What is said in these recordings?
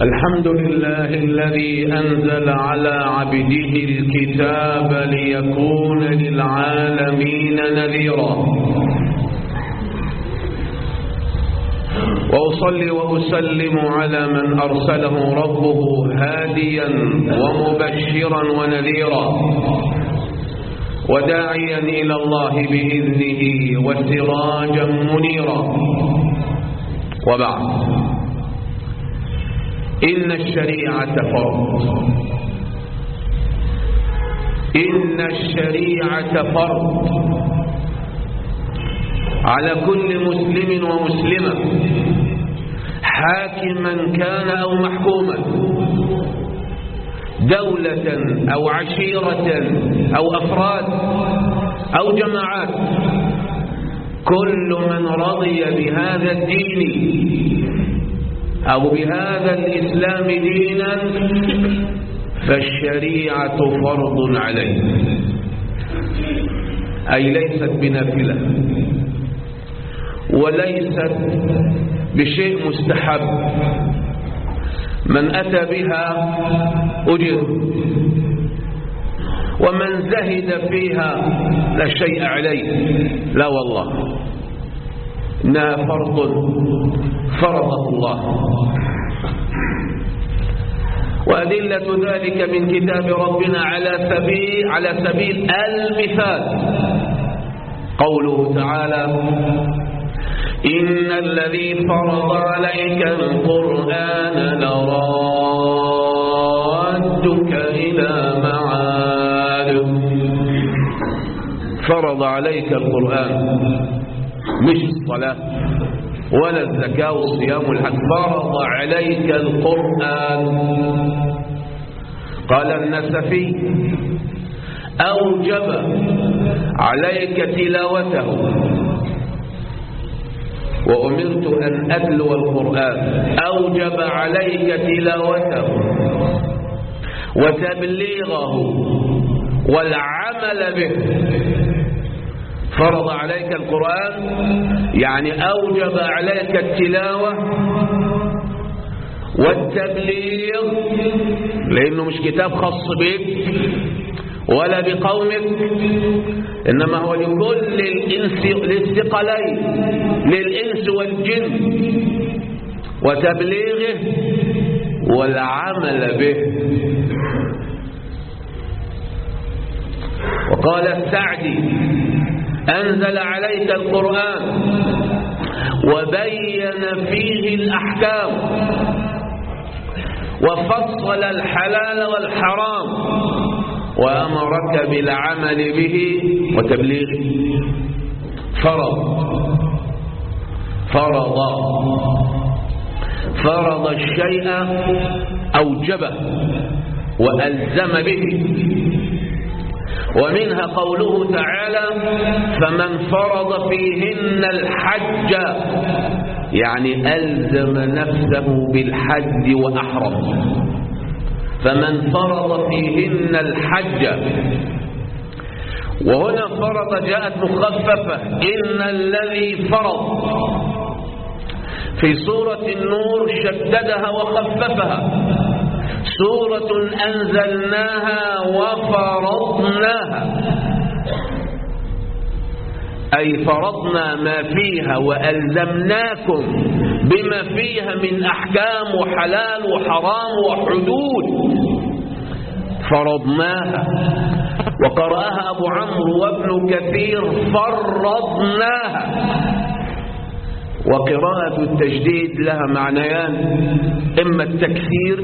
الحمد لله الذي أنزل على عبده الكتاب ليكون للعالمين نذيرا وأصلي وأسلم على من أرسله ربه هاديا ومبشرا ونذيرا وداعيا إلى الله بإذنه وسراجا منيرا وبعد إن الشريعة فرض إن الشريعة فرض على كل مسلم ومسلمة حاكما كان أو محكوما دولة أو عشيرة أو أفراد أو جماعات كل من رضي بهذا الدين أو بهذا الإسلام دينا فالشريعة فرض عليه أي ليست بنافلة وليست بشيء مستحب من أتى بها أجر ومن زهد فيها لا شيء عليه لا والله إنها فرض فرضه الله وأدلة ذلك من كتاب ربنا على سبيل على سبيل المثال قوله تعالى إن الذي فرض عليك القرآن لرادك إلى معاد فرض عليك القرآن مش الصلاة ولا الزكاة والصيام والحج فرض عليك القرآن قال النسفي أوجب عليك تلاوته وأمرت أن أتلو القرآن أوجب عليك تلاوته وتبليغه والعمل به فرض عليك القرآن يعني أوجب عليك التلاوة والتبليغ لأنه مش كتاب خاص بك ولا بقومك إنما هو لكل الإنس للثقلين للإنس والجن وتبليغه والعمل به وقال السعدي أنزل عليك القرآن وبين فيه الأحكام وفصل الحلال والحرام وأمرك بالعمل به وتبليغه فرض فرض فرض الشيء أوجبه وألزم به ومنها قوله تعالى فمن فرض فيهن الحج يعني ألزم نفسه بالحج وأحرم فمن فرض فيهن الحج وهنا فرض جاءت مخففة إن الذي فرض في سورة النور شددها وخففها سورة أنزلناها وفرضناها أي فرضنا ما فيها وألزمناكم بما فيها من أحكام وحلال وحرام وحدود فرضناها وقرأها أبو عمرو وابن كثير فرضناها وقراءة التجديد لها معنيان إما التكثير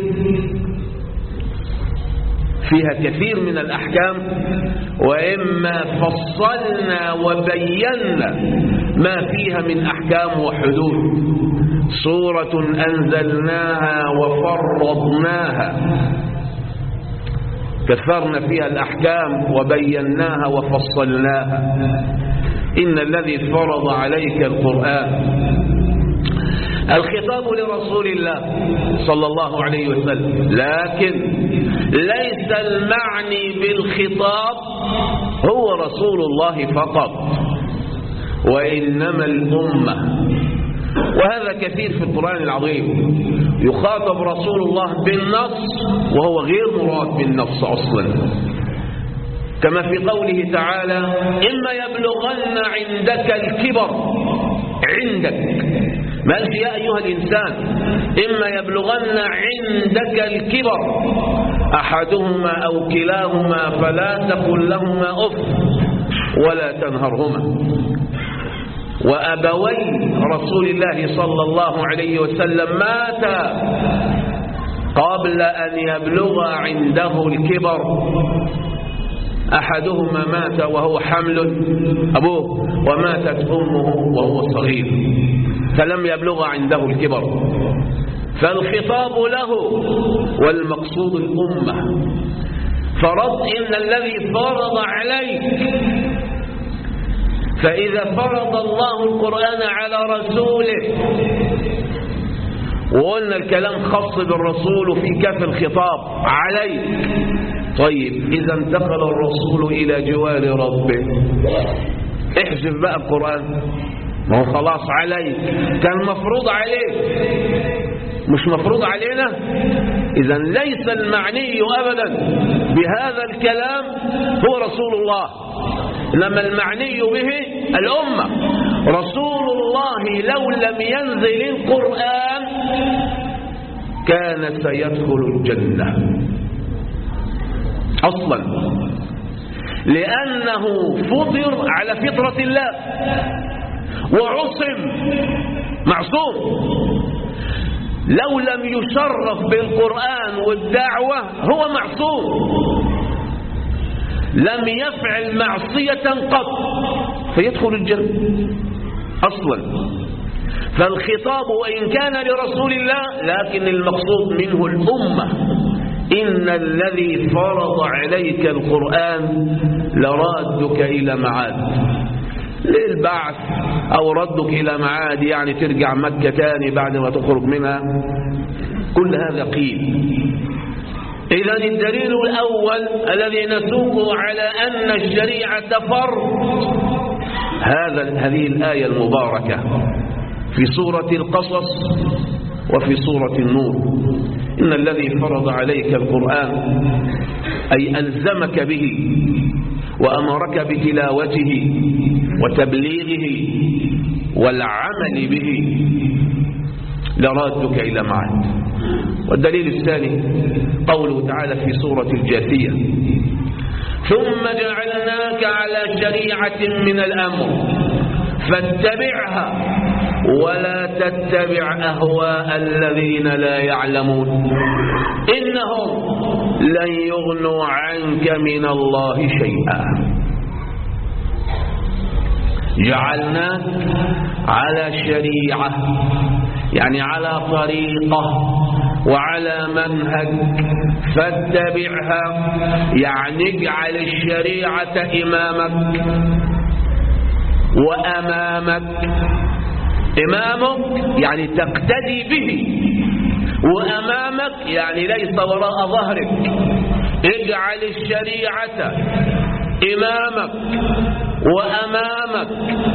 فيها كثير من الأحكام وإما فصلنا وبينا ما فيها من أحكام وحدود سورة أنزلناها وفرضناها كثرنا فيها الأحكام وبيناها وفصلناها إن الذي فرض عليك القرآن الخطاب لرسول الله صلى الله عليه وسلم لكن ليس المعني بالخطاب هو رسول الله فقط وإنما الأمة وهذا كثير في القرآن العظيم يخاطب رسول الله بالنص وهو غير مراد بالنص أصلا كما في قوله تعالى إما يبلغن عندك الكبر عندك ما قالش يا أيها الإنسان إما يبلغن عندك الكبر أحدهما أو كلاهما فلا تقل لهما أف ولا تنهرهما وأبوي رسول الله صلى الله عليه وسلم ماتا قبل أن يبلغ عنده الكبر أحدهما مات وهو حمل أبوه وماتت أمه وهو صغير فلم يبلغ عنده الكبر فالخطاب له والمقصود الأمة فرض إن الذي فرض عليك فإذا فرض الله القرآن على رسوله وقلنا الكلام خاص بالرسول في كف الخطاب عليك طيب إذا انتقل الرسول إلى جوار ربه احذف بقى القرآن ما هو خلاص عليك كان مفروض عليك مش مفروض علينا إذا ليس المعني أبدا بهذا الكلام هو رسول الله إنما المعني به الأمة رسول الله لو لم ينزل القرآن كان سيدخل الجنة أصلا لأنه فطر على فطرة الله وعصم معصوم لو لم يشرف بالقرآن والدعوة هو معصوم لم يفعل معصية قط فيدخل الجنة أصلا فالخطاب وإن كان لرسول الله لكن المقصود منه الأمة إن الذي فرض عليك القرآن لرادك إلى معاد للبعث أو ردك إلى معاد يعني ترجع مكة تاني بعد ما تخرج منها كل هذا قيل إذا الدليل الأول الذي نسوقه على أن الشريعة فرض هذا هذه الآية المباركة في سورة القصص وفي سورة النور إن الذي فرض عليك القرآن أي ألزمك به وأمرك بتلاوته وتبليغه والعمل به لرادك إلى معاد والدليل الثاني قوله تعالى في سورة الجاثية ثم جعلناك على شريعة من الأمر فاتبعها ولا تتبع أهواء الذين لا يعلمون إنهم لن يغنوا عنك من الله شيئا جعلناك على شريعة يعني على طريقة وعلى منهج فاتبعها يعني اجعل الشريعة إمامك وأمامك إمامك يعني تقتدي به وأمامك يعني ليس وراء ظهرك اجعل الشريعة إمامك وأمامك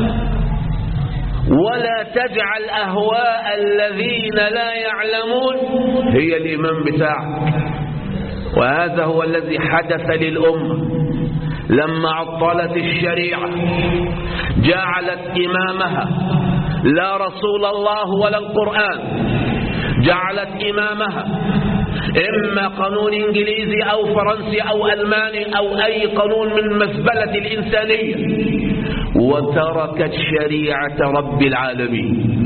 ولا تجعل أهواء الذين لا يعلمون هي الإمام بتاعك وهذا هو الذي حدث للأمة لما عطلت الشريعة جعلت إمامها لا رسول الله ولا القرآن جعلت إمامها إما قانون إنجليزي أو فرنسي أو ألماني أو أي قانون من المزبلة الإنسانية وتركت شريعة رب العالمين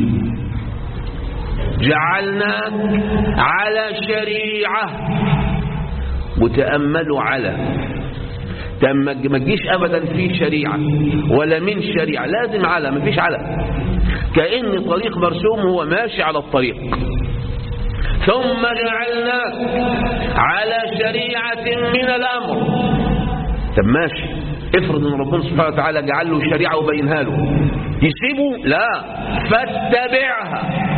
جعلناك على شريعة وتأملوا على ما تجيش أبدا في شريعة ولا من شريعة لازم على ما فيش على كأن طريق مرسوم هو ماشي على الطريق ثم جعلناك على شريعة من الأمر طب ماشي افرض ان ربنا سبحانه وتعالى جعل له شريعة وبينها له يسيبه لا فاتبعها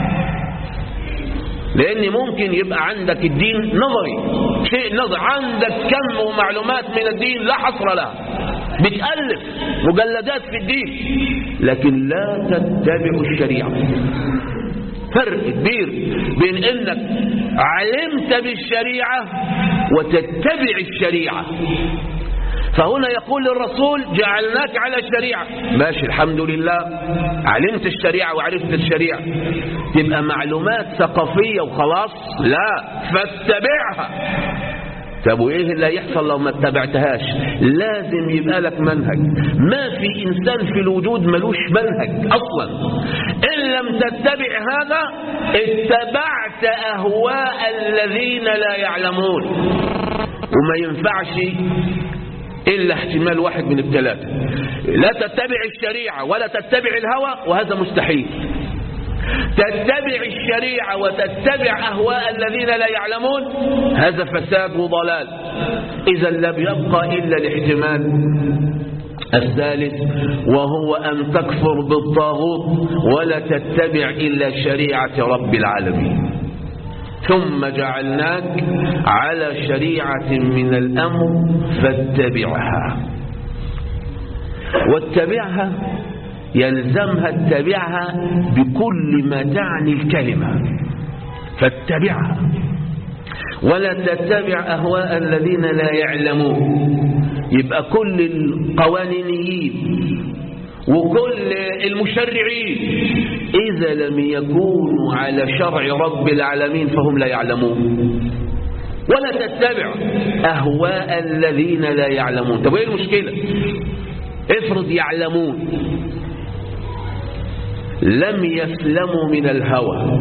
لان ممكن يبقى عندك الدين نظري شيء نظري عندك كم ومعلومات من الدين لا حصر لها بتألف مجلدات في الدين لكن لا تتبع الشريعة فرق كبير بين انك علمت بالشريعة وتتبع الشريعة فهنا يقول الرسول جعلناك على الشريعة ماشي الحمد لله علمت الشريعة وعرفت الشريعة تبقى معلومات ثقافية وخلاص لا فاتبعها طب وايه اللي هيحصل لو ما اتبعتهاش لازم يبقى لك منهج ما في انسان في الوجود ملوش منهج اصلا ان لم تتبع هذا اتبعت اهواء الذين لا يعلمون وما ينفعش إلا احتمال واحد من الثلاثة لا تتبع الشريعة ولا تتبع الهوى وهذا مستحيل تتبع الشريعة وتتبع أهواء الذين لا يعلمون هذا فساد وضلال إذا لم يبقى إلا الاحتمال الثالث وهو أن تكفر بالطاغوت ولا تتبع إلا شريعة رب العالمين ثم جعلناك على شريعة من الأمر فاتبعها واتبعها يلزمها اتبعها بكل ما تعني الكلمة فاتبعها ولا تتبع أهواء الذين لا يعلمون يبقى كل القوانينيين وكل المشرعين إذا لم يكونوا على شرع رب العالمين فهم لا يعلمون ولا تتبع أهواء الذين لا يعلمون طب ايه المشكلة افرض يعلمون لم يسلموا من الهوى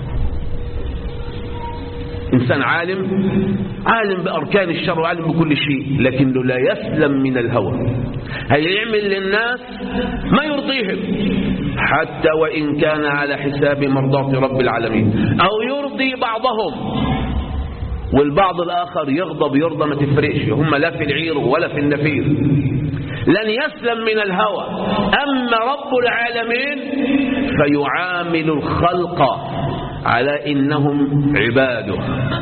إنسان عالم عالم بأركان الشر وعالم بكل شيء لكنه لا يسلم من الهوى هيعمل للناس ما يرضيهم حتى وإن كان على حساب مرضاة رب العالمين أو يرضي بعضهم والبعض الآخر يغضب يرضى ما تفرقش هم لا في العير ولا في النفير لن يسلم من الهوى أما رب العالمين فيعامل الخلق على إنهم عباده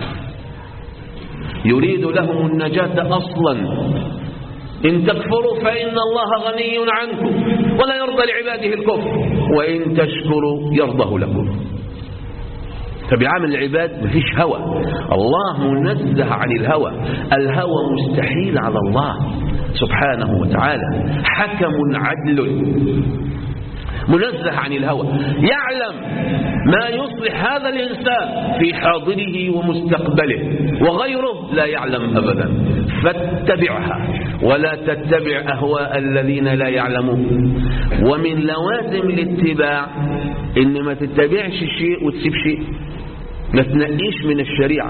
يريد لهم النجاة أصلا إن تكفروا فإن الله غني عنكم ولا يرضى لعباده الكفر وإن تشكروا يرضه لكم فبيعامل العباد مفيش هوى الله منزه عن الهوى الهوى مستحيل على الله سبحانه وتعالى حكم عدل منزه عن الهوى يعلم ما يصلح هذا الإنسان في حاضره ومستقبله وغيره لا يعلم أبدا فاتبعها ولا تتبع أهواء الذين لا يعلمون ومن لوازم الاتباع إن ما تتبعش شيء وتسيب شيء ما تنقيش من الشريعة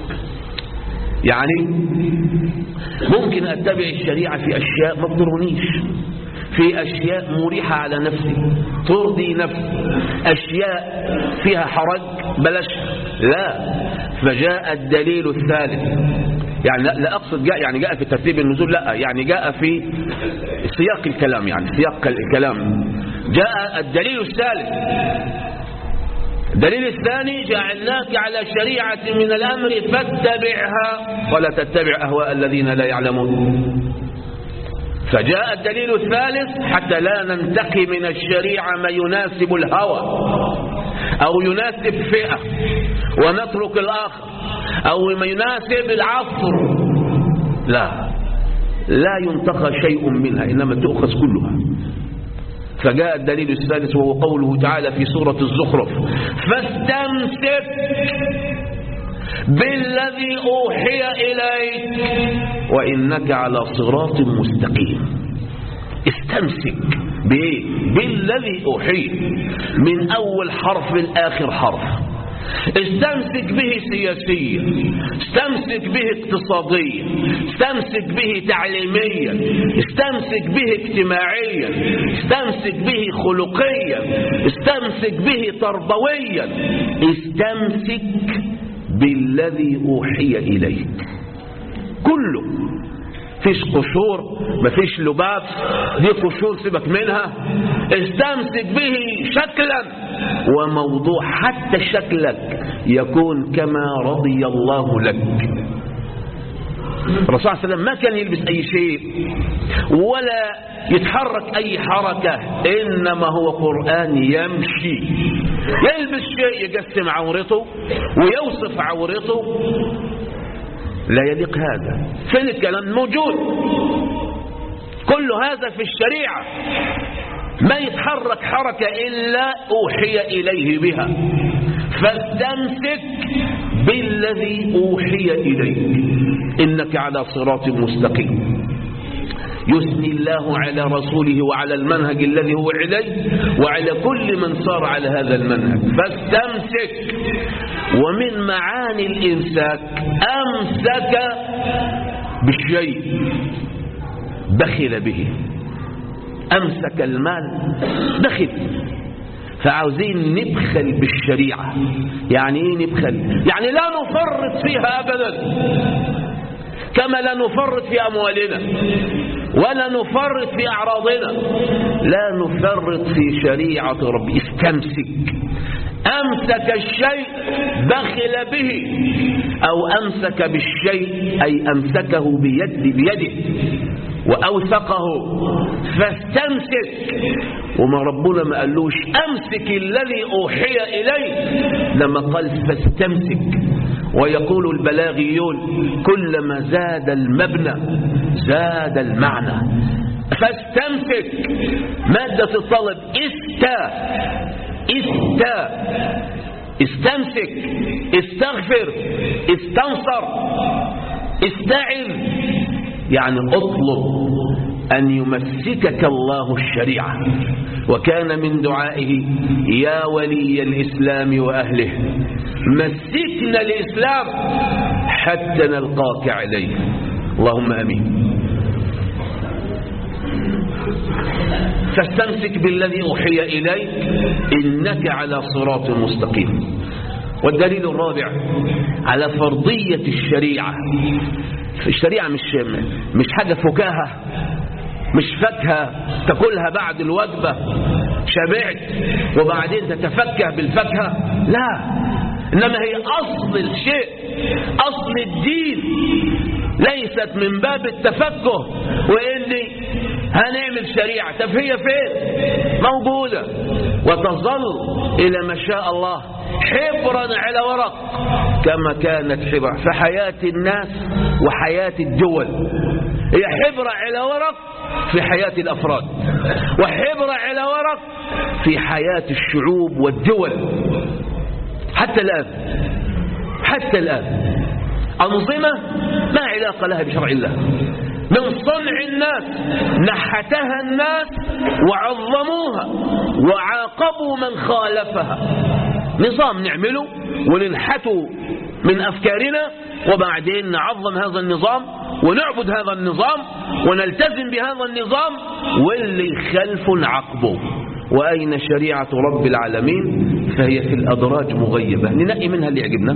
يعني ممكن أتبع الشريعة في أشياء ما تضرنيش في أشياء مريحة على نفسي ترضي نفسي أشياء فيها حرج بلاش لا فجاء الدليل الثالث يعني لا, لا أقصد جاء يعني جاء في ترتيب النزول لا يعني جاء في سياق الكلام يعني سياق الكلام جاء الدليل الثالث الدليل الثاني جعلناك على شريعة من الأمر فاتبعها ولا تتبع أهواء الذين لا يعلمون فجاء الدليل الثالث حتى لا ننتقي من الشريعة ما يناسب الهوى أو يناسب فئة ونترك الآخر أو ما يناسب العصر لا لا ينتقى شيء منها إنما تؤخذ كلها فجاء الدليل الثالث وهو قوله تعالى في سورة الزخرف فاستمسك بالذي أوحي إليك وإنك على صراط مستقيم استمسك بإيه؟ بالذي أوحي من أول حرف لآخر حرف استمسك به سياسيا استمسك به اقتصاديا استمسك به تعليميا استمسك به اجتماعيا استمسك به خلقيا استمسك به تربويا استمسك بالذي أوحي إليك كله فيش قشور مفيش لباب دي قشور سيبك منها استمسك به شكلا وموضوع حتى شكلك يكون كما رضي الله لك الرسول صلى الله عليه وسلم ما كان يلبس أي شيء ولا يتحرك أي حركة إنما هو قرآن يمشي يلبس شيء يقسم عورته ويوصف عورته لا يليق هذا فين الكلام موجود كل هذا في الشريعة ما يتحرك حركة إلا أوحي إليه بها فاستمسك بالذي أوحي إليك إنك على صراط مستقيم يثني الله على رسوله وعلى المنهج الذي هو عليه وعلى كل من صار على هذا المنهج فاستمسك ومن معاني الإمساك أمسك بالشيء بخل به أمسك المال بخل فعاوزين نبخل بالشريعة يعني ايه نبخل يعني لا نفرط فيها أبدا كما لا نفرط في أموالنا ولا نفرط في أعراضنا لا نفرط في شريعة ربي استمسك أمسك الشيء بخل به أو أمسك بالشيء أي أمسكه بيد بيده وأوثقه فاستمسك وما ربنا ما قالوش أمسك الذي أوحي إليك لما قال فاستمسك ويقول البلاغيون كلما زاد المبنى زاد المعنى فاستمسك مادة الطلب استا استا استمسك استغفر استنصر استعن يعني اطلب أن يمسكك الله الشريعة وكان من دعائه يا ولي الإسلام وأهله مسكنا الإسلام حتى نلقاك عليه اللهم أمين فاستمسك بالذي أوحي إليك إنك على صراط مستقيم والدليل الرابع على فرضية الشريعة الشريعة مش مش حاجة فكاهة مش فاكهة تاكلها بعد الوجبة شبعت وبعدين تتفكه بالفاكهة لا إنما هي أصل الشيء أصل الدين ليست من باب التفكه وإني هنعمل شريعة طب هي فين موجودة وتظل إلى ما شاء الله حبرا على ورق كما كانت حبرا في حياة الناس وحياة الدول هي حبرة على ورق في حياة الأفراد وحبرة على ورق في حياة الشعوب والدول حتى الآن حتى الآن أنظمة ما علاقة لها بشرع الله من صنع الناس نحتها الناس وعظموها وعاقبوا من خالفها نظام نعمله وننحته من أفكارنا وبعدين نعظم هذا النظام ونعبد هذا النظام ونلتزم بهذا النظام واللي خلفه نعاقبه وأين شريعة رب العالمين فهي في الأدراج مغيبة ننقي منها اللي يعجبنا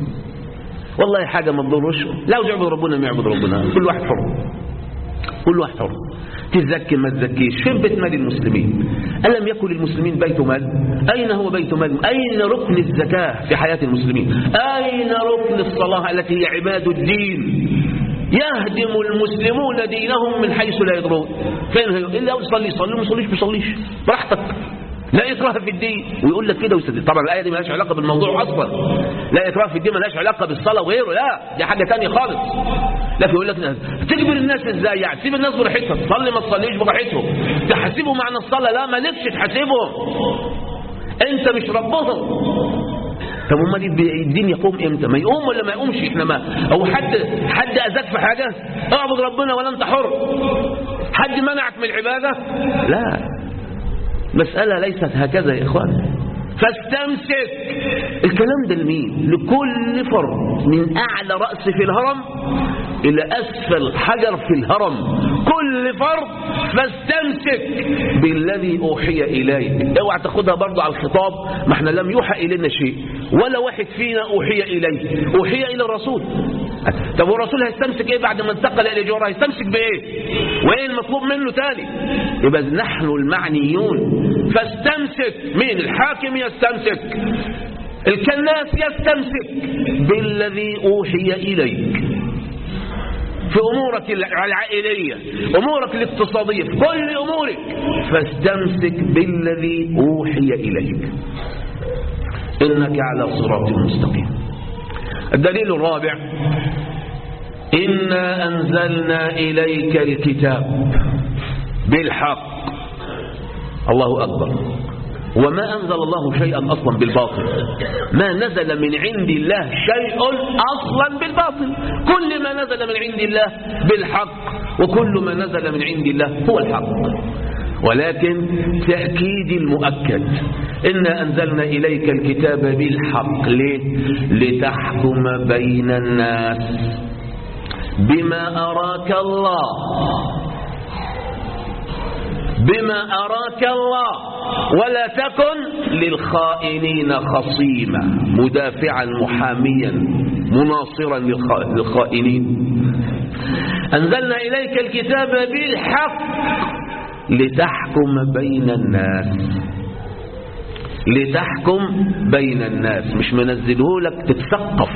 والله حاجة ما تضرش لا يعبد ربنا ما يعبد ربنا كل واحد حر كل واحد حر تزكي ما تزكيش فين بيت مال المسلمين ألم يكن للمسلمين بيت مال أين هو بيت مال أين ركن الزكاة في حياة المسلمين أين ركن الصلاة التي هي عباد الدين يهدم المسلمون دينهم من حيث لا يدرون فين هي إلا يصلي يصلي ما يصليش ما يصليش براحتك لا إكراه في الدين ويقول لك كده ويستدل طبعا الآية دي مالهاش علاقة بالموضوع أصلا لا إكراه في الدين مالهاش علاقة بالصلاة وغيره لا دي حاجة تانية خالص لكن يقول لك تجبر الناس ازاي يعني تسيب الناس براحتها تصلي ما تصليش براحتهم تحاسبهم معنى الصلاة لا مالكش تحاسبهم انت مش ربهم طب امال الدين يقوم امتى ما يقوم ولا ما يقومش احنا ما هو حد حد اذاك في حاجه اعبد ربنا ولا انت حر حد منعك من العباده لا مسألة ليست هكذا يا إخوان فاستمسك الكلام ده لمين لكل فرد من أعلى رأس في الهرم إلى أسفل حجر في الهرم كل فرد فاستمسك بالذي أوحي إليك اوعى تاخدها برضه على الخطاب ما احنا لم يوحى إلينا شيء ولا واحد فينا أوحي إليه أوحي إلى الرسول طب والرسول هيستمسك ايه بعد ما انتقل الى جواره هيستمسك بايه وايه المطلوب منه تاني يبقى نحن المعنيون فاستمسك مين الحاكم يستمسك الكناس يستمسك بالذي اوحي اليك في أمورك العائلية أمورك الاقتصادية في كل أمورك فاستمسك بالذي أوحي إليك إنك على صراط مستقيم الدليل الرابع إنا أنزلنا إليك الكتاب بالحق الله أكبر وما أنزل الله شيئا أصلا بالباطل ما نزل من عند الله شيء أصلا بالباطل كل ما نزل من عند الله بالحق وكل ما نزل من عند الله هو الحق ولكن تأكيد المؤكد إنا أنزلنا إليك الكتاب بالحق ليه؟ لتحكم بين الناس بما أراك الله بما أراك الله ولا تكن للخائنين خصيما مدافعا محاميا مناصرا للخائنين أنزلنا إليك الكتاب بالحق لتحكم بين الناس لتحكم بين الناس مش منزله لك تتثقف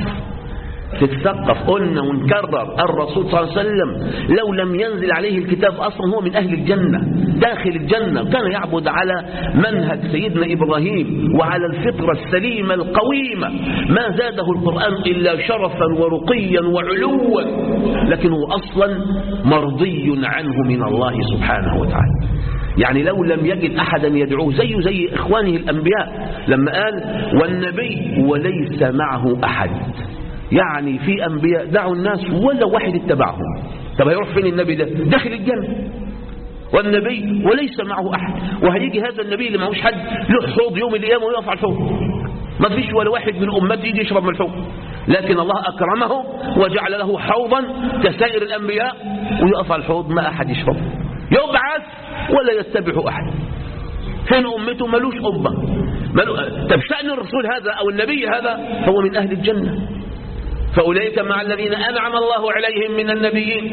تتثقف قلنا ونكرر الرسول صلى الله عليه وسلم لو لم ينزل عليه الكتاب أصلا هو من أهل الجنة داخل الجنة كان يعبد على منهج سيدنا إبراهيم وعلى الفطرة السليمة القويمة ما زاده القرآن إلا شرفا ورقيا وعلوا لكن هو أصلا مرضي عنه من الله سبحانه وتعالى يعني لو لم يجد أحدا يدعوه زيه زي إخوانه الأنبياء لما قال والنبي وليس معه أحد يعني في أنبياء دعوا الناس ولا واحد اتبعهم طب هيروح فين النبي ده داخل الجنة والنبي وليس معه أحد وهيجي هذا النبي اللي معهوش حد له حوض يوم القيامة ويقف على الحوض ما فيش ولا واحد من أمته يجي يشرب من الحوض لكن الله أكرمه وجعل له حوضا كسائر الأنبياء ويقف على الحوض ما أحد يشرب يبعث ولا يتبع أحد فين أمته ملوش أمة ملو... طب شأن الرسول هذا أو النبي هذا هو من أهل الجنة فأولئك مع الذين أنعم الله عليهم من النبيين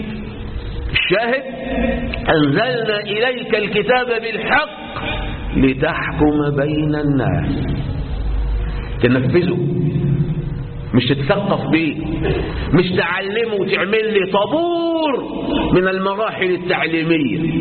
الشاهد أنزلنا إليك الكتاب بالحق لتحكم بين الناس تنفذه مش تتثقف بيه مش تعلمه وتعمل لي طابور من المراحل التعليمية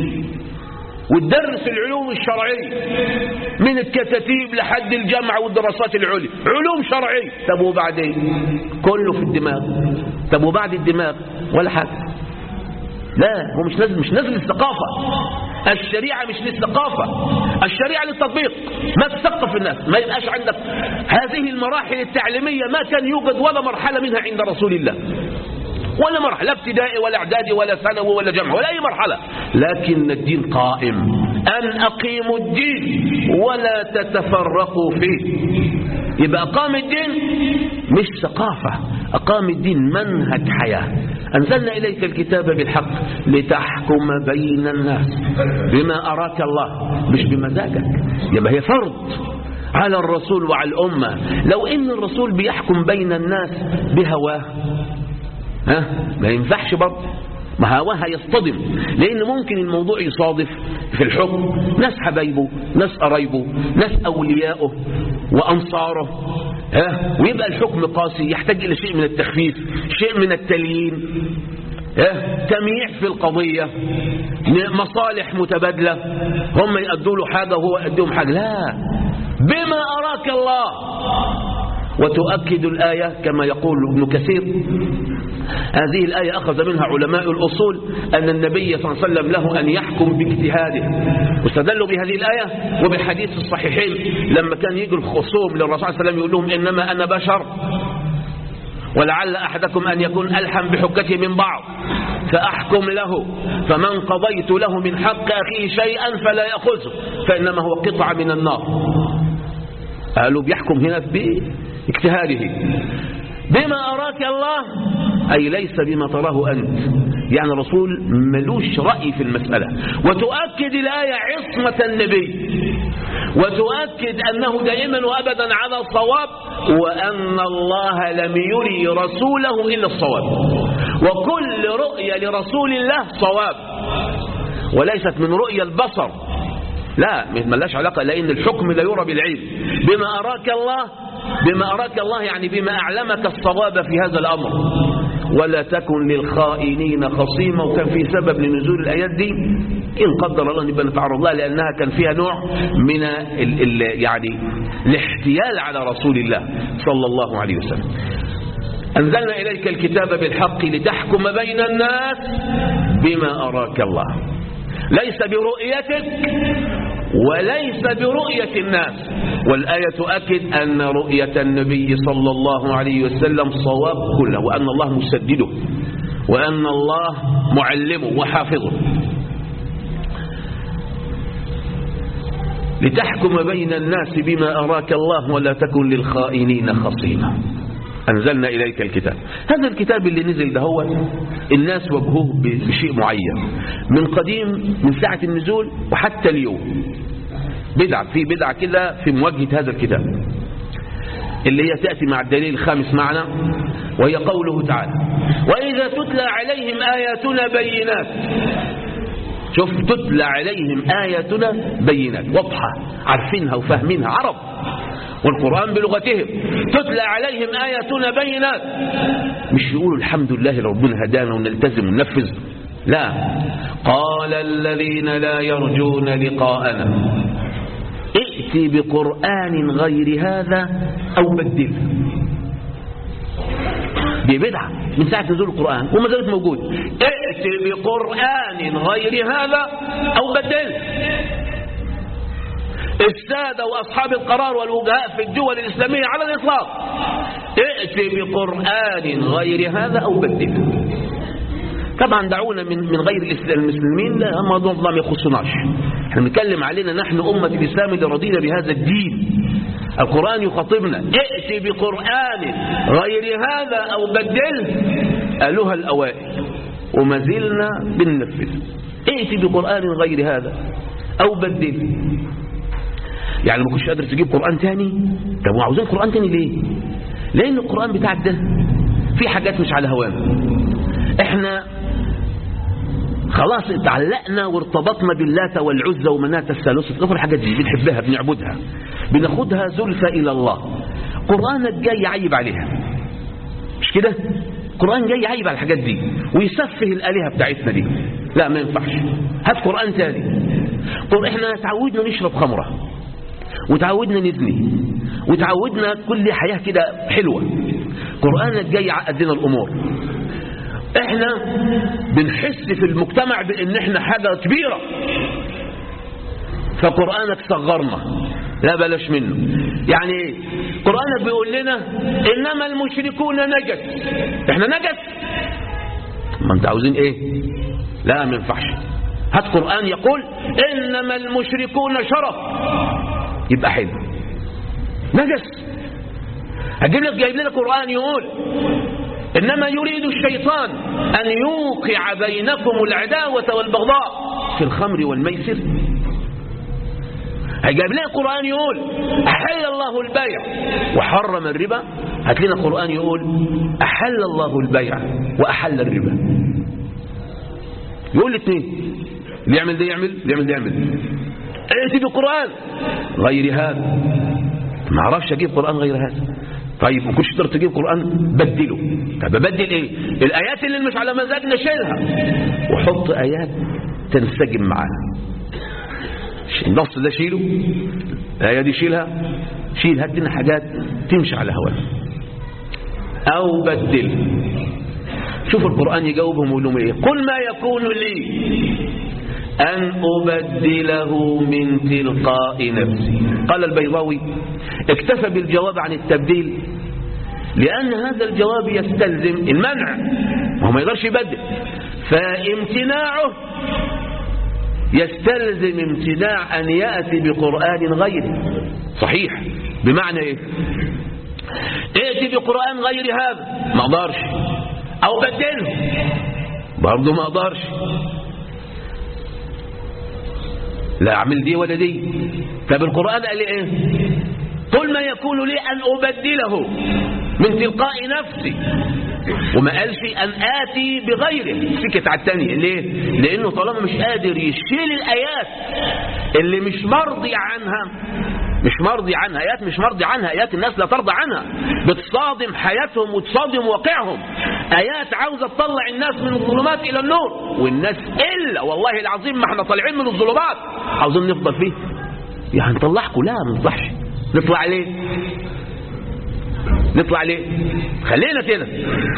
وتدرس العلوم الشرعية من الكتاتيب لحد الجامعة والدراسات العليا علوم شرعية طب وبعدين كله في الدماغ طب وبعد الدماغ ولا حاجة لا هو مش نازل مش نازل الثقافة الشريعة مش للثقافة الشريعة للتطبيق ما تثقف الناس ما يبقاش عندك هذه المراحل التعليمية ما كان يوجد ولا مرحلة منها عند رسول الله ولا مرحلة لا ابتدائي ولا اعدادي ولا ثانوي ولا جامعة ولا أي مرحلة لكن الدين قائم أن أقيموا الدين ولا تتفرقوا فيه يبقى أقام الدين مش ثقافة أقام الدين منهج حياة أنزلنا إليك الكتاب بالحق لتحكم بين الناس بما أراك الله مش بمزاجك يبقى هي فرض على الرسول وعلى الأمة لو إن الرسول بيحكم بين الناس بهواه ها ما ينفعش برضه ما هواه هيصطدم لأن ممكن الموضوع يصادف في الحكم ناس حبايبه ناس قرايبه ناس أولياءه وأنصاره ها ويبقى الحكم قاسي يحتاج إلى شيء من التخفيف شيء من التليين ها تمييع في القضية مصالح متبادلة هم يأدوا له حاجة وهو يأديهم حاجة لا بما أراك الله وتؤكد الآية كما يقول ابن كثير هذه الآية أخذ منها علماء الأصول أن النبي صلى الله عليه وسلم له أن يحكم باجتهاده واستدلوا بهذه الآية وبحديث الصحيحين لما كان يجي الخصوم للرسول صلى الله عليه وسلم يقول لهم إنما أنا بشر ولعل أحدكم أن يكون ألحم بحجته من بعض فأحكم له فمن قضيت له من حق أخيه شيئا فلا يأخذه فإنما هو قطعة من النار قالوا بيحكم هنا باجتهاده بما أراك الله أي ليس بما تراه أنت يعني الرسول ملوش رأي في المسألة وتؤكد الآية عصمة النبي وتؤكد أنه دائما وأبدا على الصواب وأن الله لم يري رسوله إلا الصواب وكل رؤية لرسول الله صواب وليست من رؤية البصر لا ملاش علاقة لأن الحكم لا يرى بالعلم بما أراك الله بما أراك الله يعني بما أعلمك الصواب في هذا الأمر ولا تكن للخائنين خصيما وكان في سبب لنزول الآيات دي إن قدر الله نبقى نتعرض لها لأنها كان فيها نوع من ال ال يعني الاحتيال على رسول الله صلى الله عليه وسلم أنزلنا إليك الكتاب بالحق لتحكم بين الناس بما أراك الله ليس برؤيتك وليس برؤية الناس والآية تؤكد أن رؤية النبي صلى الله عليه وسلم صواب كله وأن الله مسدده وأن الله معلمه وحافظه لتحكم بين الناس بما أراك الله ولا تكن للخائنين خصيما أنزلنا إليك الكتاب هذا الكتاب اللي نزل ده هو الناس وجهوه بشيء معين من قديم من ساعة النزول وحتى اليوم بدعة في بدعة كده في مواجهة هذا الكتاب اللي هي تأتي مع الدليل الخامس معنا وهي قوله تعالى وإذا تتلى عليهم آياتنا بينات شوف تتلى عليهم آياتنا بينات واضحة عارفينها وفاهمينها عرب والقرآن بلغتهم تتلى عليهم آياتنا بينات مش يقولوا الحمد لله ربنا هدانا ونلتزم وننفذ لا قال الذين لا يرجون لقاءنا ائت بقرآن غير هذا أو بدله دي بدعة من ساعة نزول القرآن وما زالت موجود ائت بقرآن غير هذا أو بدله السادة وأصحاب القرار والوجهاء في الدول الإسلامية على الإطلاق ائت بقرآن غير هذا أو بدله طبعا دعونا من من غير المسلمين لا موضوع ما يخصناش احنا بنتكلم علينا نحن أمة الإسلام اللي رضينا بهذا الدين القرآن يخاطبنا ائت بقرآن غير هذا أو بدله قالوها الأوائل وما زلنا بننفذ ائت بقرآن غير هذا أو بدله يعني ما كنتش قادر تجيب قرآن تاني طب وعاوزين قرآن تاني ليه لأن القرآن بتاعك ده في حاجات مش على هوانا احنا خلاص اتعلقنا وارتبطنا باللات والعزى ومناة الثالثة غفر الحاجات دي بنحبها بنعبدها بناخدها زلفة إلى الله قرآنك جاي يعيب عليها مش كده قرآن جاي يعيب على الحاجات دي ويسفه الآلهة بتاعتنا دي لا ما ينفعش هات قرآن تاني قر احنا تعودنا نشرب خمرة وتعودنا نزني وتعودنا كل حياة كده حلوة قرآنك جاي يعقد لنا الأمور احنا بنحس في المجتمع بان احنا حاجة كبيرة فقرآنك صغرنا لا بلاش منه يعني ايه قرآنك بيقول لنا انما المشركون نجس احنا نجس ما انت عاوزين ايه لا ما ينفعش هات قرآن يقول انما المشركون شرف يبقى حلو نجس هجيب لك جايب لنا قرآن يقول إنما يريد الشيطان أن يوقع بينكم العداوة والبغضاء في الخمر والميسر هيجاب لنا قرآن يقول أحل الله البيع وحرم الربا هات لنا قرآن يقول أحل الله البيع وأحل الربا يقول الاثنين اللي يعمل ده يعمل اللي يعمل ده يعمل ائتي بقرآن غير هذا ما اعرفش اجيب قرآن غير هذا طيب ما كنتش تقدر تجيب قرآن بدله طب ببدل ايه الايات اللي مش على مزاجنا شيلها وحط ايات تنسجم معانا النص ده شيله الايه دي شيلها شيل هات لنا حاجات تمشي على هوانا او بدل شوف القرآن يجاوبهم ويقول لهم ايه قل ما يكون لي أن أبدله من تلقاء نفسي قال البيضاوي اكتفى بالجواب عن التبديل لأن هذا الجواب يستلزم المنع وهو ما يقدرش يبدل فامتناعه يستلزم امتناع أن يأتي بقرآن غيره صحيح بمعنى ايه ائتي بقرآن غير هذا ما اقدرش او بدله برضه ما اقدرش لا اعمل دي ولا دي طب القرآن قال ايه قل ما يكون لي ان ابدله من تلقاء نفسي وما قالش ان اتي بغيره سكت على الثانيه ليه لانه طالما مش قادر يشيل الايات اللي مش مرضي عنها مش مرضي عنها آيات مش مرضي عنها آيات الناس لا ترضى عنها بتصادم حياتهم وتصادم واقعهم آيات عاوزة تطلع الناس من الظلمات إلى النور والناس إلا والله العظيم ما احنا طالعين من الظلمات عاوزين نفضل فيه يعني نطلعكم لا ما نطلعش نطلع ليه نطلع ليه خلينا كده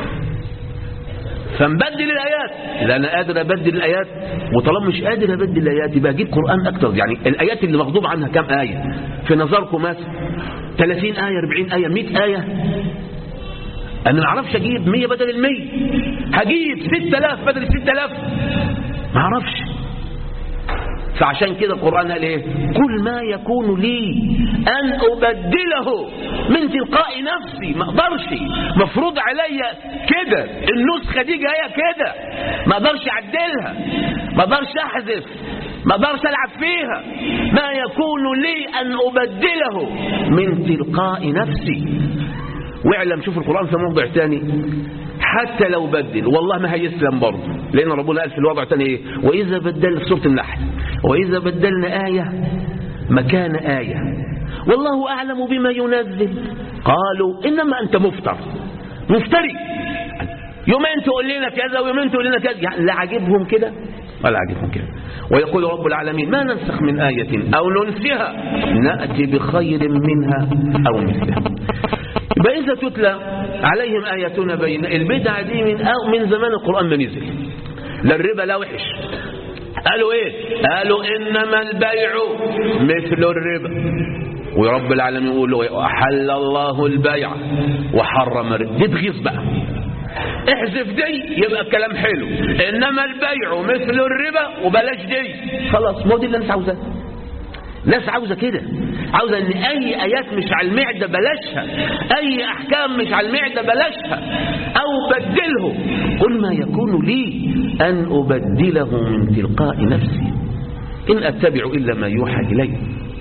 فنبدل الآيات لا أنا قادر أبدل الآيات وطالما مش قادر أبدل الآيات يبقى أجيب قرآن أكتر يعني الآيات اللي مغضوب عنها كام آية في نظركم مثلا 30 آية 40 آية 100 آية أنا ما أعرفش أجيب 100 بدل ال 100 هجيب 6000 بدل ال 6000 ما أعرفش فعشان كده القرآن قال ايه كل ما يكون لي أن أبدله من تلقاء نفسي ما أقدرش مفروض عليا كده النسخة دي جاية كده ما أقدرش أعدلها ما أقدرش أحذف ما أقدرش ألعب فيها ما يكون لي أن أبدله من تلقاء نفسي واعلم شوف القرآن في موضع تاني حتى لو بدل والله ما هيسلم برضه لأن ربنا قال في الوضع الثاني إيه وإذا بدلنا في سورة النحل وإذا بدلنا آية مكان آية والله أعلم بما ينزل قالوا إنما أنت مفتر مفتري يومين تقول لنا كذا ويومين تقول لنا كذا يعني لا عاجبهم كده ولا عاجبهم كده ويقول رب العالمين ما ننسخ من آية أو ننسها نأتي بخير منها أو مثلها يبقى إذا تتلى عليهم آياتنا بين البدع دي من أو من زمان القرآن ما نزل لا الربا لا وحش قالوا ايه قالوا انما البيع مثل الربا ورب العالمين يقول له احل الله البيع وحرم الربا دي تغيظ بقى احذف دي يبقى الكلام حلو انما البيع مثل الربا وبلاش دي خلاص ما هو دي اللي الناس عاوزاه ناس عاوزة كده عاوزة ان اي ايات مش على المعدة بلاشها اي احكام مش على المعدة بلاشها او بدله قل ما يكون لي ان ابدله من تلقاء نفسي ان اتبع الا ما يوحى الي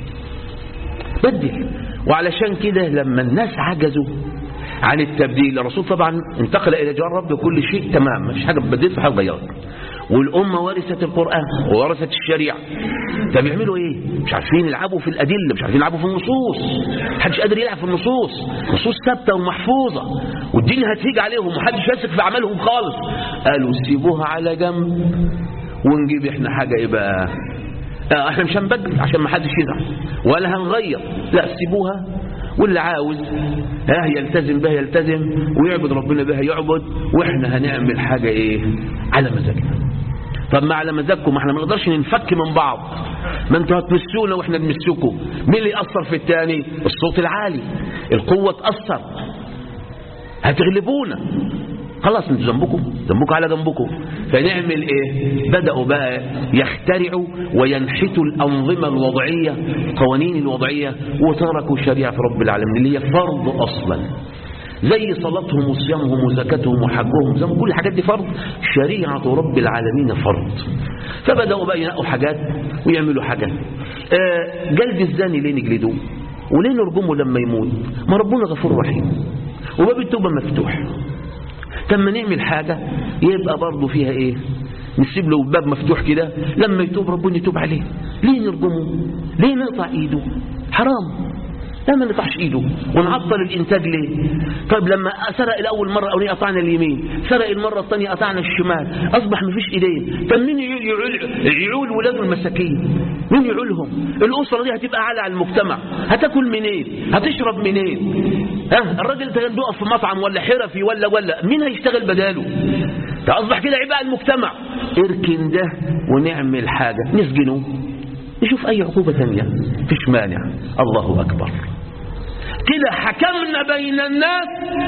بدل وعلشان كده لما الناس عجزوا عن التبديل الرسول طبعا انتقل الى جوار رب كل شيء تمام مش حاجه بدلت في حاجه غيرت والأمة ورثت القرآن وورثت الشريعة طب يعملوا ايه مش عارفين يلعبوا في الأدلة مش عارفين يلعبوا في النصوص محدش قادر يلعب في النصوص نصوص ثابتة ومحفوظة والدين هتيجي عليهم ومحدش يثق في أعمالهم خالص قالوا سيبوها على جنب ونجيب احنا حاجة ايه بقى اه احنا مش هنبدل عشان ما حدش يزعل ولا هنغير لا سيبوها واللي عاوز ها يلتزم بها يلتزم ويعبد ربنا بها يعبد واحنا هنعمل حاجة ايه على مزاجنا طب ما على مزاجكم احنا ما نقدرش ننفك من بعض ما انتوا هتمسونا واحنا نمسكم مين اللي يأثر في الثاني الصوت العالي القوة تأثر هتغلبونا خلاص انتوا ذنبكم ذنبكم على جنبكم فنعمل ايه بدأوا بقى يخترعوا وينحتوا الأنظمة الوضعية القوانين الوضعية وتركوا شريعة رب العالمين اللي هي فرض أصلا زي صلاتهم وصيامهم وزكاتهم وحجهم زي كل الحاجات دي فرض شريعة رب العالمين فرض فبدأوا بقى ينقوا حاجات ويعملوا حاجات آه جلد الزاني ليه نجلدوه وليه نرجمه لما يموت ما ربنا غفور رحيم وباب التوبة مفتوح لما نعمل حاجة يبقى برضه فيها ايه نسيب له الباب مفتوح كده لما يتوب ربنا يتوب عليه ليه نرجمه ليه نقطع ايده حرام لا ما نقطعش ايده ونعطل الانتاج ليه طيب لما سرق الاول مره او قطعنا اليمين سرق المره الثانيه قطعنا الشمال اصبح ما فيش ايدين طب مين يعول, يعول ولاده المساكين مين يعولهم الاسره دي هتبقى عالة على المجتمع هتاكل منين هتشرب منين ها الراجل ده بيقف في مطعم ولا حرفي ولا ولا مين هيشتغل بداله ده اصبح كده عبء على المجتمع اركن ده ونعمل حاجه نسجنه نشوف اي عقوبه ثانيه مفيش مانع الله اكبر كده حكمنا بين الناس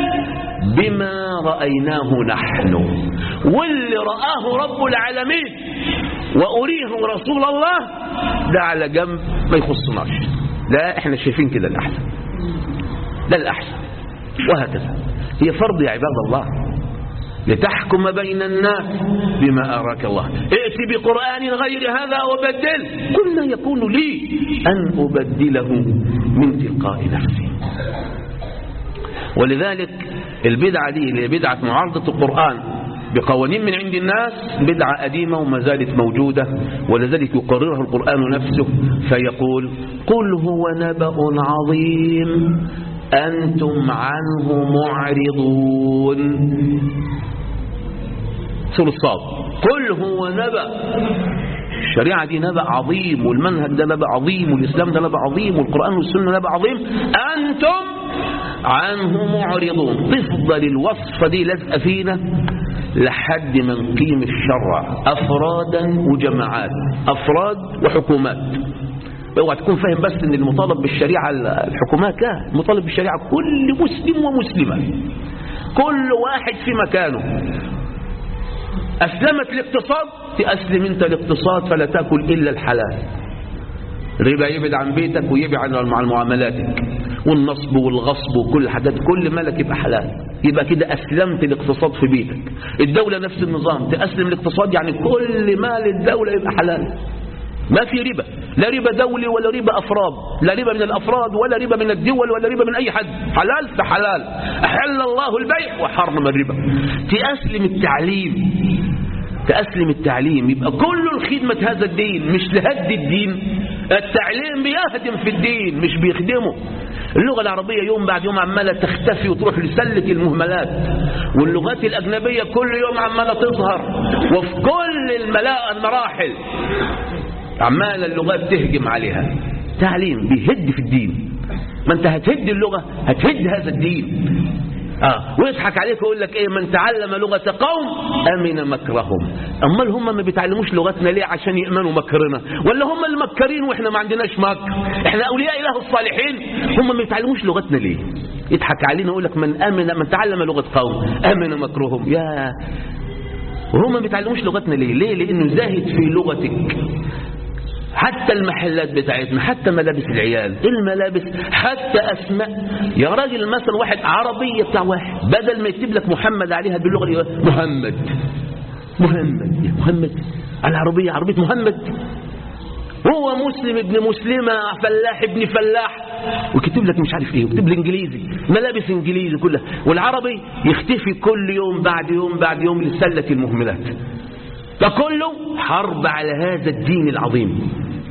بما رأيناه نحن واللي رآه رب العالمين وأريه رسول الله ده على جنب ما يخصناش لا احنا شايفين كده الأحسن ده الأحسن وهكذا هي فرض يا عباد الله لتحكم بين الناس بما أراك الله ائت بقرآن غير هذا وبدل كل ما يكون لي أن أبدله من تلقاء نفسي ولذلك البدعة دي اللي هي بدعة معارضة القرآن بقوانين من عند الناس بدعة قديمة وما زالت موجودة ولذلك يقررها القرآن نفسه فيقول قل هو نبأ عظيم أنتم عنه معرضون سورة الصاد قل هو نبأ الشريعة دي نبأ عظيم والمنهج ده نبأ عظيم والإسلام ده نبأ عظيم والقرآن والسنة نبأ عظيم أنتم عنه معرضون تفضل الوصفة دي لازقة فينا لحد ما نقيم الشرع أفرادا وجماعات أفراد وحكومات اوعى تكون فاهم بس ان المطالب بالشريعة الحكومات لا المطالب بالشريعة كل مسلم ومسلمة كل واحد في مكانه أسلمت الاقتصاد تأسلم أنت الاقتصاد فلا تأكل إلا الحلال ربا يبعد عن بيتك ويبعد عن معاملاتك والنصب والغصب وكل الحاجات كل مالك يبقى حلال يبقى كده أسلمت الاقتصاد في بيتك الدولة نفس النظام تأسلم الاقتصاد يعني كل مال الدولة يبقى حلال ما في ربا لا ربا دولي ولا ربا أفراد لا ربا من الأفراد ولا ربا من الدول ولا ربا من أي حد حلال فحلال أحل الله البيع وحرم الربا تأسلم التعليم تأسلم التعليم يبقى كل الخدمة هذا الدين مش لهد الدين التعليم بيهدم في الدين مش بيخدمه اللغة العربية يوم بعد يوم عمالة تختفي وتروح لسلة المهملات واللغات الأجنبية كل يوم عمالة تظهر وفي كل الملاء المراحل عمالة اللغات تهجم عليها تعليم بيهد في الدين ما انت هتهد اللغة هتهد هذا الدين آه ويضحك عليك ويقول لك ايه من تعلم لغة قوم امن مكرهم امال هم ما بيتعلموش لغتنا ليه عشان يامنوا مكرنا ولا هم المكرين واحنا ما عندناش مكر احنا اولياء اله الصالحين هم ما بيتعلموش لغتنا ليه يضحك علينا ويقول لك من امن من تعلم لغة قوم امن مكرهم يا وهم ما بيتعلموش لغتنا ليه ليه لانه زاهد في لغتك حتى المحلات بتاعتنا حتى ملابس العيال الملابس حتى أسماء يا راجل مثلا واحد عربية بتاع واحد بدل ما يكتب لك محمد عليها باللغة محمد محمد يا محمد العربية عربية محمد هو مسلم ابن مسلمة فلاح ابن فلاح وكتب لك مش عارف ايه وكتب لي انجليزي ملابس انجليزي كلها والعربي يختفي كل يوم بعد يوم بعد يوم لسلة المهملات فكله حرب على هذا الدين العظيم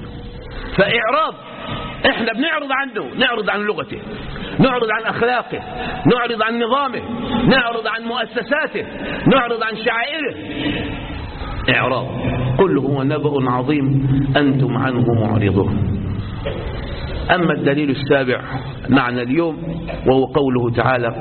فإعراض احنا بنعرض عنه نعرض عن لغته نعرض عن أخلاقه نعرض عن نظامه نعرض عن مؤسساته نعرض عن شعائره إعراض قل هو نبأ عظيم أنتم عنه معرضون أما الدليل السابع معنى اليوم وهو قوله تعالى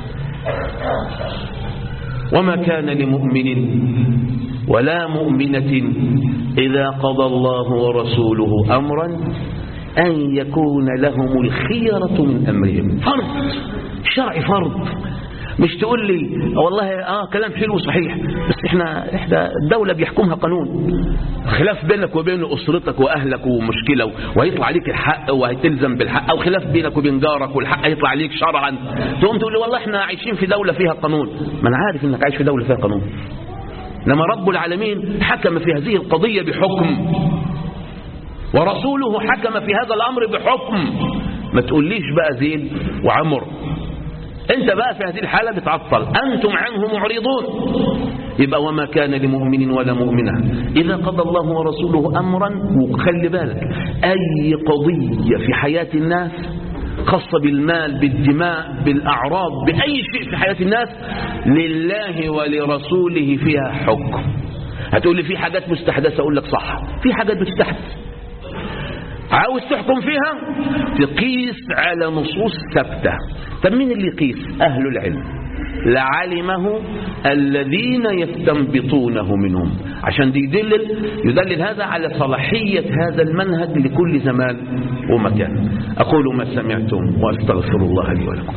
وما كان لمؤمن ولا مؤمنة إذا قضى الله ورسوله أمرا أن يكون لهم الخيرة من أمرهم فرض شرع فرض مش تقول لي والله اه كلام حلو صحيح بس احنا احنا الدوله بيحكمها قانون خلاف بينك وبين اسرتك واهلك ومشكله وهيطلع عليك الحق وهتلزم بالحق او خلاف بينك وبين جارك والحق هيطلع عليك شرعا تقوم تقول لي والله احنا عايشين في دوله فيها قانون ما انا عارف انك عايش في دوله فيها قانون لما رب العالمين حكم في هذه القضيه بحكم ورسوله حكم في هذا الامر بحكم ما تقوليش بقى زيد وعمر انت بقى في هذه الحالة بتعطل أنتم عنه معرضون يبقى وما كان لمؤمن ولا مؤمنة إذا قضى الله ورسوله أمرا وخلي بالك أي قضية في حياة الناس خاصة بالمال بالدماء بالأعراض بأي شيء في حياة الناس لله ولرسوله فيها حكم هتقول لي في حاجات مستحدثة أقول لك صح في حاجات بتستحدث عاوز تحكم فيها تقيس على نصوص ثابتة طب مين اللي يقيس أهل العلم لعلمه الذين يستنبطونه منهم عشان دي يدلل يدلل هذا على صلاحية هذا المنهج لكل زمان ومكان أقول ما سمعتم وأستغفر الله لي ولكم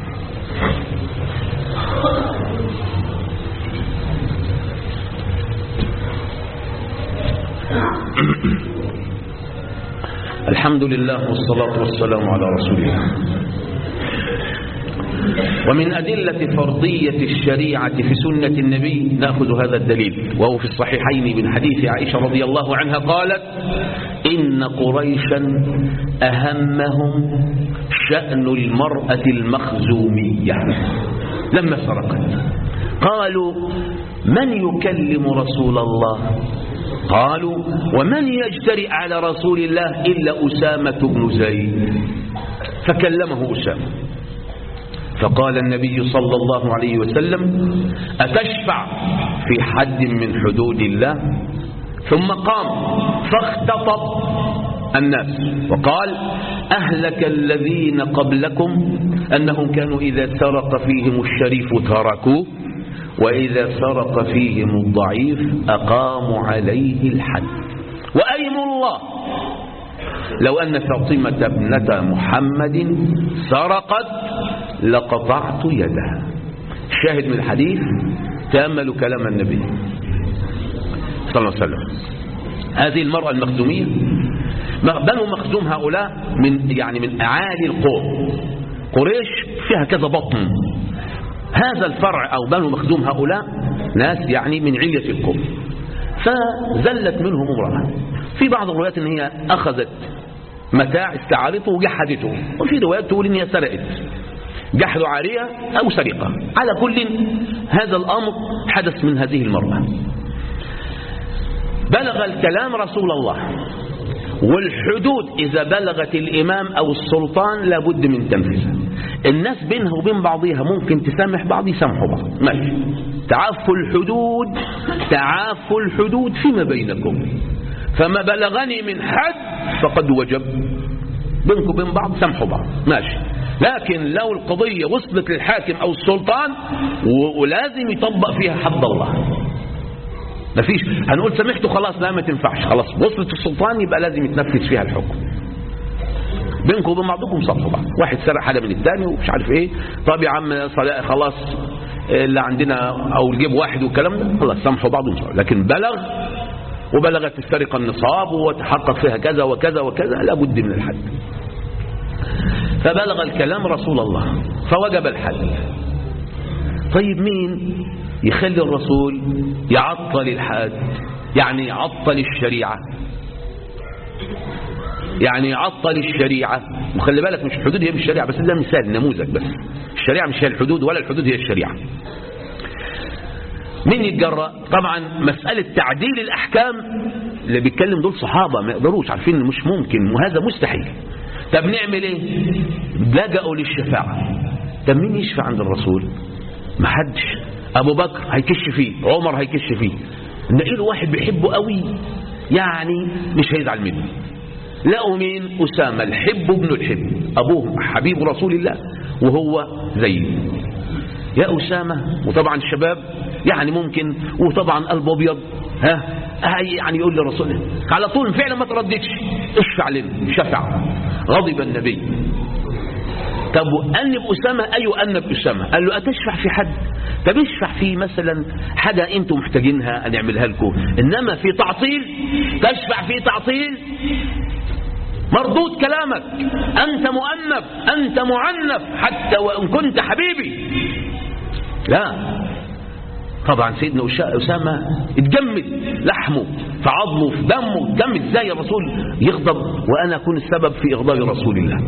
الحمد لله والصلاة والسلام على رسول الله ومن أدلة فرضية الشريعة في سنة النبي نأخذ هذا الدليل وهو في الصحيحين من حديث عائشة رضي الله عنها قالت إن قريشا أهمهم شأن المرأة المخزومية لما سرقت قالوا من يكلم رسول الله قالوا ومن يجترئ على رسول الله إلا أسامة بن زيد فكلمه أسامة فقال النبي صلى الله عليه وسلم أتشفع في حد من حدود الله ثم قام فاختطب الناس وقال أهلك الذين قبلكم أنهم كانوا إذا سرق فيهم الشريف تركوه وإذا سرق فيهم الضعيف أقاموا عليه الحد وأيم الله لو أن فاطمة ابنة محمد سرقت لقطعت يدها الشاهد من الحديث تأملوا كلام النبي صلى الله عليه وسلم هذه المرأة المخزومية بنو مخزوم هؤلاء من يعني من أعالي القوم قريش فيها كذا بطن هذا الفرع أو بنو مخزوم هؤلاء ناس يعني من علية القوم فزلت منهم امرأة في بعض الروايات ان هي أخذت متاع استعارته وجحدته وفي روايات تقول ان هي سرقت جحد عارية أو سرقة على كل هذا الأمر حدث من هذه المرأة بلغ الكلام رسول الله والحدود إذا بلغت الإمام أو السلطان لابد من تنفيذها الناس بينها وبين بعضها ممكن تسامح بعض يسامحوا بعض ماشي تعافوا الحدود تعافوا الحدود فيما بينكم فما بلغني من حد فقد وجب بينكم وبين بعض سامحوا بعض ماشي لكن لو القضية وصلت للحاكم أو السلطان ولازم يطبق فيها حد الله مفيش هنقول سامحته خلاص لا ما تنفعش خلاص وصلت السلطان يبقى لازم يتنفذ فيها الحكم بينكم وبين بعضكم صفوا بعض واحد سرق حاجه من الثاني ومش عارف ايه طب يا عم خلاص اللي عندنا او الجيب واحد والكلام ده خلاص سامحوا بعض لكن بلغ وبلغت السرقه النصاب وتحقق فيها كذا وكذا وكذا لابد من الحد فبلغ الكلام رسول الله فوجب الحد طيب مين يخلي الرسول يعطل الحد يعني يعطل الشريعة يعني يعطل الشريعة وخلي بالك مش الحدود هي مش الشريعة بس ده مثال نموذج بس الشريعة مش هي الحدود ولا الحدود هي الشريعة مين يتجرأ طبعا مسألة تعديل الأحكام اللي بيتكلم دول صحابة ما يقدروش عارفين إن مش ممكن وهذا مستحيل طب نعمل ايه لجأوا للشفاعة طب مين يشفع عند الرسول ما حدش ابو بكر هيكش فيه عمر هيكش فيه نلاقي له واحد بيحبه قوي يعني مش هيزعل منه لقوا مين أسامة الحب ابن الحب أبوه حبيب رسول الله وهو زيد يا أسامة وطبعا الشباب يعني ممكن وطبعا قلب أبيض ها يعني يقول لرسول على طول فعلا ما ترددش اشفع لنا شفع غضب النبي طب أنب أسامة أيوة أنب أسامة قال له أتشفع في حد طب اشفع في مثلا حاجة أنتم محتاجينها نعملها لكم إنما في تعطيل تشفع في تعطيل مردود كلامك أنت مؤنب أنت معنف حتى وإن كنت حبيبي لا طبعا سيدنا أسامة اتجمد لحمه في عظمه في دمه اتجمد ازاي يا رسول يغضب وأنا أكون السبب في إغضاب رسول الله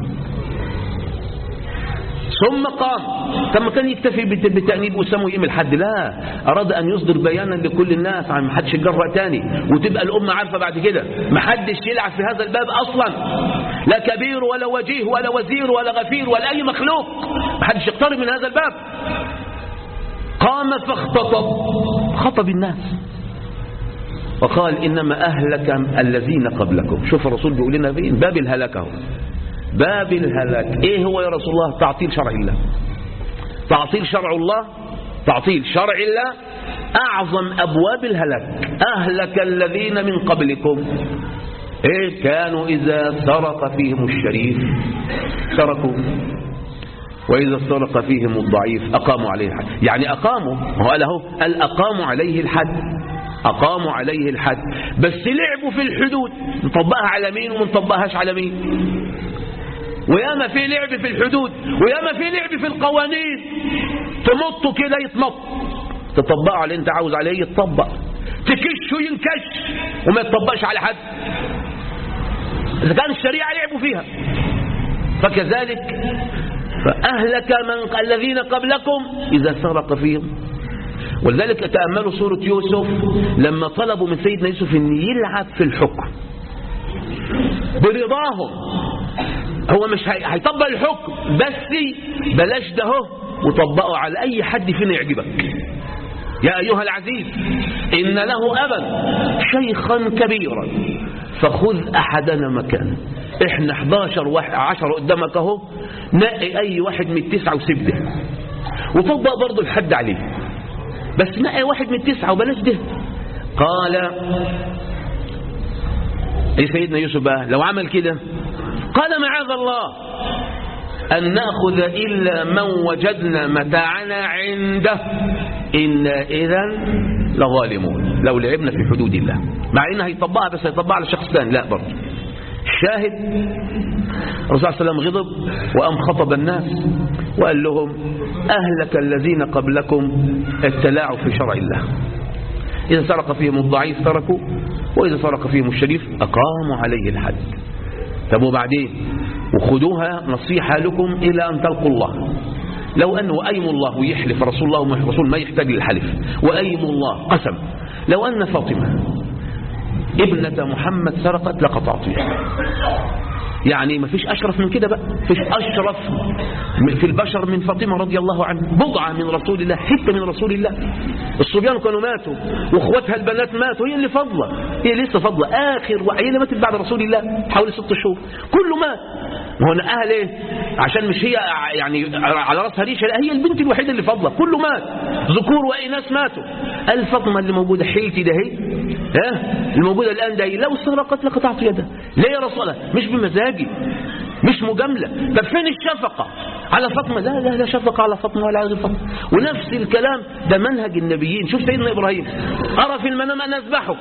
ثم قام ثم كان يكتفي بتأنيب أسامة ويقيم الحد لا أراد أن يصدر بيانا لكل الناس عن ما حدش يجرأ تاني وتبقى الأمة عارفة بعد كده ما حدش يلعب في هذا الباب أصلا لا كبير ولا وجيه ولا وزير ولا غفير ولا أي مخلوق ما حدش يقترب من هذا الباب قام فاختطب خطب الناس وقال إنما أهلك الذين قبلكم شوف الرسول بيقول لنا فين باب الهلكه باب الهلاك ايه هو يا رسول الله تعطيل شرع الله تعطيل شرع الله تعطيل شرع الله اعظم ابواب الهلاك اهلك الذين من قبلكم ايه كانوا اذا سرق فيهم الشريف تركوا واذا سرق فيهم الضعيف اقاموا عليه الحد يعني اقاموا هو قال اهو قال اقاموا عليه الحد أقاموا عليه الحد بس لعبوا في الحدود نطبقها على مين وما نطبقهاش على مين وياما في لعب في الحدود وياما في لعب في القوانين تمطوا كده يتمط تطبقوا على اللي انت عاوز عليه يتطبق تكش وينكش وما يتطبقش على حد إذا كان الشريعة لعبوا فيها فكذلك فأهلك من الذين قبلكم إذا سرق فيهم ولذلك تأملوا سورة يوسف لما طلبوا من سيدنا يوسف أن يلعب في الحكم برضاهم هو مش هيطبق الحكم بس بلاش ده هو وطبقه على أي حد فينا يعجبك يا أيها العزيز إن له أبا شيخا كبيرا فخذ أحدنا مكانه إحنا 11 واحد 10 قدامك أهو نقي أي واحد من التسعة وسيب ده وطبق برضه الحد عليه بس نقي واحد من التسعة وبلاش ده قال ايه سيدنا يوسف بقى لو عمل كده قال معاذ الله أن نأخذ إلا من وجدنا متاعنا عنده إنا إذا لظالمون لو لعبنا في حدود الله مع إنه هيطبقها بس هيطبقها على شخص ثاني لا برضه الشاهد الرسول صلى الله عليه وسلم غضب وأم خطب الناس وقال لهم أهلك الذين قبلكم ابتلاعوا في شرع الله إذا سرق فيهم الضعيف تركوا وإذا سرق فيهم الشريف أقاموا عليه الحد طب وبعدين وخذوها نصيحة لكم إلى أن تلقوا الله لو أنه أيم الله ويحلف رسول الله ورسول ما يحتاج للحلف وأيم الله قسم لو أن فاطمة ابنة محمد سرقت لقطعتها يعني ما فيش أشرف من كده بقى فيش أشرف في البشر من فاطمة رضي الله عنها بضعة من رسول الله حتة من رسول الله الصبيان كانوا ماتوا واخواتها البنات ماتوا هي اللي فضلة هي لسه فضلة آخر وهي اللي ماتت بعد رسول الله حوالي ست شهور كله مات هنا أهل إيه عشان مش هي يعني على رأسها ريشة لا هي البنت الوحيدة اللي فضلة كله مات ذكور وإناث ماتوا الفاطمة اللي موجودة حيلتي ده هي ها الموجودة الآن ده هي لو سرقت لقطعت يدها ليه يا رسول الله مش بمزاجي مش مجاملة طب فين الشفقة على فاطمة لا لا لا شفقة على فاطمة ولا غير فاطمة ونفس الكلام ده منهج النبيين شوف سيدنا إبراهيم أرى في المنام أن أذبحك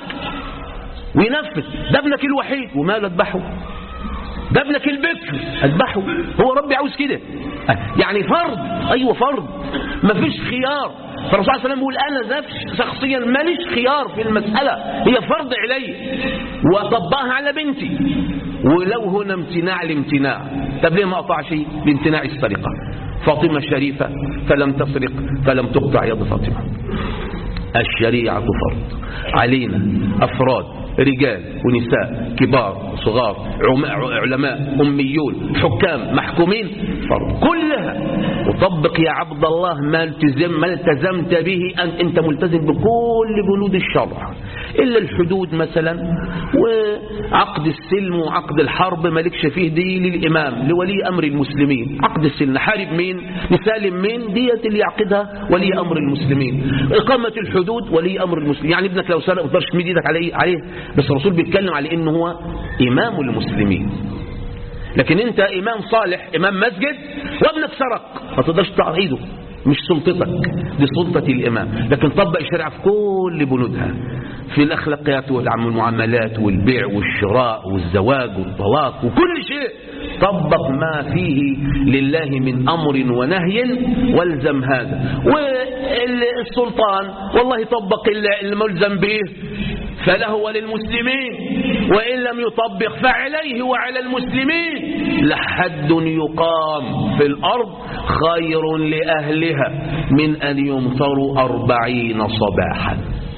وينفذ ده ابنك الوحيد وماله اذبحه ده ابنك البكر اذبحه هو ربي عاوز كده يعني فرض ايوه فرض مفيش خيار فالرسول صلى الله عليه وسلم يقول انا نفس شخصيا ماليش خيار في المساله هي فرض علي واطبقها على بنتي ولو هنا امتناع الامتناع طب ليه ما اقطع شيء بامتناع السرقه فاطمه شريفه فلم تسرق فلم تقطع يد فاطمه الشريعه فرض علينا افراد رجال ونساء كبار صغار علماء أميون حكام محكومين فرض كلها وطبق يا عبد الله ما التزم ما التزمت به أن أنت ملتزم بكل بنود الشرع إلا الحدود مثلا وعقد السلم وعقد الحرب مالكش فيه دي للإمام لولي أمر المسلمين عقد السلم نحارب مين نسالم مين ديت اللي يعقدها ولي أمر المسلمين إقامة الحدود ولي أمر المسلمين يعني ابنك لو سرق ما تقدرش تمد ايدك عليه عليه بس الرسول بيتكلم على انه هو امام المسلمين لكن انت امام صالح امام مسجد وابنك سرق ما تقدرش تقطع ايده مش سلطتك دي سلطة الإمام لكن طبق الشريعة في كل بنودها في الأخلاقيات والمعاملات والبيع والشراء والزواج والطلاق وكل شيء طبق ما فيه لله من أمر ونهي والزم هذا والسلطان والله طبق الملزم به فله وللمسلمين وإن لم يطبق فعليه وعلى المسلمين لحد يقام في الأرض خير لأهلها من أن يمطروا أربعين صباحا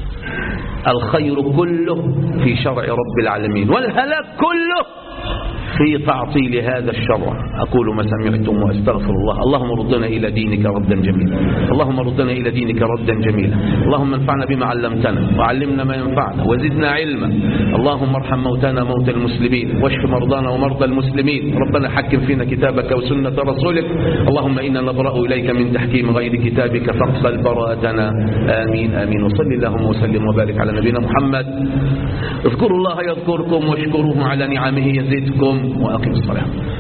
الخير كله في شرع رب العالمين والهلاك كله في تعطيل هذا الشرع أقول ما سمعتم وأستغفر الله اللهم ردنا إلى دينك ردا جميلا اللهم ردنا إلى دينك ردا جميلا اللهم انفعنا بما علمتنا وعلمنا ما ينفعنا وزدنا علما اللهم ارحم موتانا موتى المسلمين واشف مرضانا ومرضى المسلمين ربنا حكم فينا كتابك وسنة رسولك اللهم إنا نبرأ إليك من تحكيم غير كتابك فاقبل براءتنا آمين آمين وصل اللهم وسلم وبارك على نبينا محمد اذكروا الله يذكركم واشكروه على نعمه يزدكم وأقيموا الصلاة